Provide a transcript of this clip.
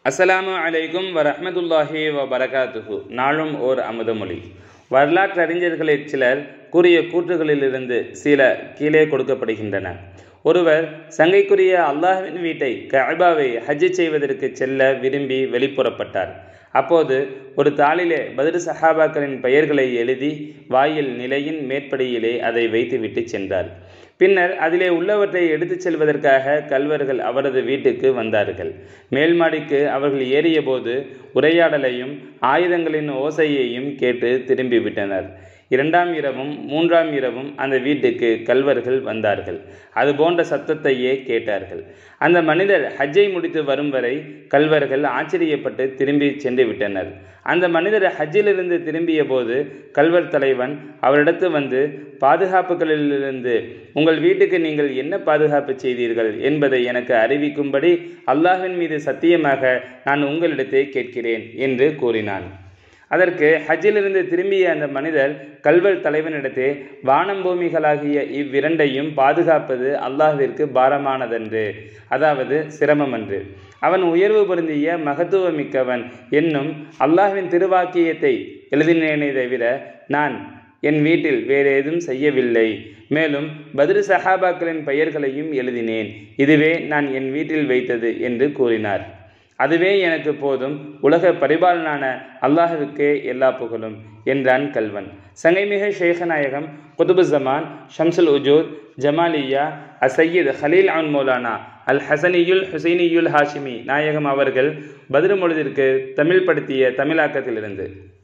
அஸ்ஸலாமு அலைக்கும் வரஹ்மத்துல்லாஹி வ பரகாத்துஹு நாளும் ஓர் அமுதமொழி வரலாற்றறிஞர்களில் சிலர் கூறிய கூற்றுகளிலிருந்து சில கீழே கொடுக்கப்படுகின்றன ஒருவர் சங்கைக்குரிய அல்லாஹ்வின் வீட்டை கஅபாவை ஹஜ் செய்வதற்கு செல்ல விரும்பி வெளிப்புறப்பட்டார் அப்போது ஒரு தாளிலே பதிரு சஹாபாக்களின் பெயர்களை எழுதி வாயில் நிலையின் மேற்படியிலே அதை வைத்துவிட்டு சென்றார் பின்னர் அதிலே உள்ளவற்றை எடுத்துச் செல்வதற்காக கல்வர்கள் அவரது வீட்டுக்கு வந்தார்கள் மேல் மாடிக்கு அவர்கள் ஏறியபோது உரையாடலையும் ஆயுதங்களின் ஓசையையும் கேட்டு திரும்பிவிட்டனர் இரண்டாம் இரவும் மூன்றாம் இரவும் அந்த வீட்டுக்கு கல்வர்கள் வந்தார்கள் அது போன்ற சத்தத்தையே கேட்டார்கள் அந்த மனிதர் ஹஜ்ஜை முடித்து வரும் வரை கல்வர்கள் ஆச்சரியப்பட்டு திரும்பி சென்று விட்டனர் அந்த மனிதர் ஹஜ்ஜிலிருந்து திரும்பிய போது கல்வர் தலைவன் அவரிடத்து வந்து பாதுகாப்புகளிலிருந்து உங்கள் வீட்டுக்கு நீங்கள் என்ன பாதுகாப்பு செய்தீர்கள் என்பதை எனக்கு அறிவிக்கும்படி அல்லாஹின் மீது சத்தியமாக நான் உங்களிடத்தை கேட்கிறேன் என்று கூறினான் அதற்கு ஹஜ்ஜிலிருந்து திரும்பிய அந்த மனிதர் கல்வல் தலைவனிடத்தே வானம் பூமிகளாகிய இவ்விரண்டையும் பாதுகாப்பது அல்லாஹ்விற்கு பாரமானதன்று அதாவது சிரமமன்று அவன் உயர்வு பொருந்திய மகத்துவமிக்கவன் என்னும் அல்லாஹ்வின் திருவாக்கியத்தை எழுதினேனே தவிர நான் என் வீட்டில் வேறு ஏதும் செய்யவில்லை மேலும் பதிரு சஹாபாக்களின் பெயர்களையும் எழுதினேன் இதுவே நான் என் வீட்டில் வைத்தது என்று கூறினார் அதுவே எனக்கு போதும் உலக பரிபாலனான அல்லாஹுவுக்கே எல்லா புகழும் என்றான் கல்வன் சங்கைமிக ஷேகநாயகம் குதுபு ஜமான் ஷம்சுல் உஜூத் ஜமாலியா அசையீத் ஹலீல் அன் மௌலானா அல் ஹசனியுல் ஹுசைனியுல் ஹாஷிமி நாயகம் அவர்கள் பதிரு மொழிதிற்கு தமிழ் படுத்திய தமிழாக்கத்திலிருந்து